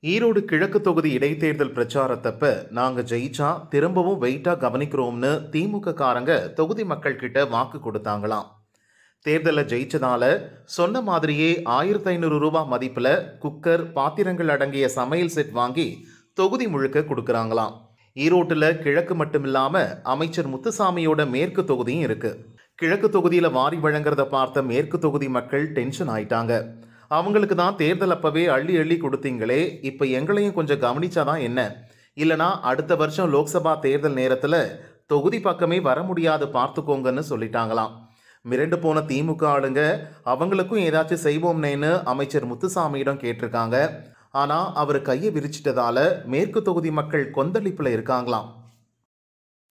ஈரோடு கிழக்கு தொகுதி இடைத்தேர்தல் பிரச்சாரத்தப்ப நாங்க ஜெயிச்சா திரும்பவும் வெயிட்டா கவனிக்கிறோம்னு திமுக காரங்க தொகுதி மக்கள் கிட்ட வாக்கு கொடுத்தாங்களாம் தேர்தலில் ஜெயிச்சதால சொன்ன மாதிரியே ஆயிரத்தி ஐநூறு ரூபாய் மதிப்புல குக்கர் பாத்திரங்கள் அடங்கிய சமையல் செட் வாங்கி தொகுதி முழுக்க கொடுக்கறாங்களாம் ஈரோட்டில் கிழக்கு மட்டும் இல்லாம அமைச்சர் முத்துசாமியோட மேற்கு தொகுதியும் இருக்கு கிழக்கு தொகுதியில வாரி வழங்குறத பார்த்த மேற்கு தொகுதி மக்கள் டென்ஷன் ஆயிட்டாங்க அவங்களுக்கு தான் தேர்தல் அப்பவே அள்ளி அள்ளி கொடுத்தீங்களே இப்போ எங்களையும் கொஞ்சம் கவனிச்சாதான் என்ன இல்லனா அடுத்த வருஷம் லோக்சபா தேர்தல் நேரத்தில் தொகுதி பக்கமே வர முடியாது பார்த்துக்கோங்கன்னு சொல்லிட்டாங்களாம் மிரண்டு போன திமுக ஆளுங்க அவங்களுக்கும் ஏதாச்சும் செய்வோம்னேன்னு அமைச்சர் முத்துசாமியிடம் கேட்டிருக்காங்க ஆனால் அவர் கையை விரிச்சிட்டதால மேற்கு தொகுதி மக்கள் கொந்தளிப்பில் இருக்காங்களாம்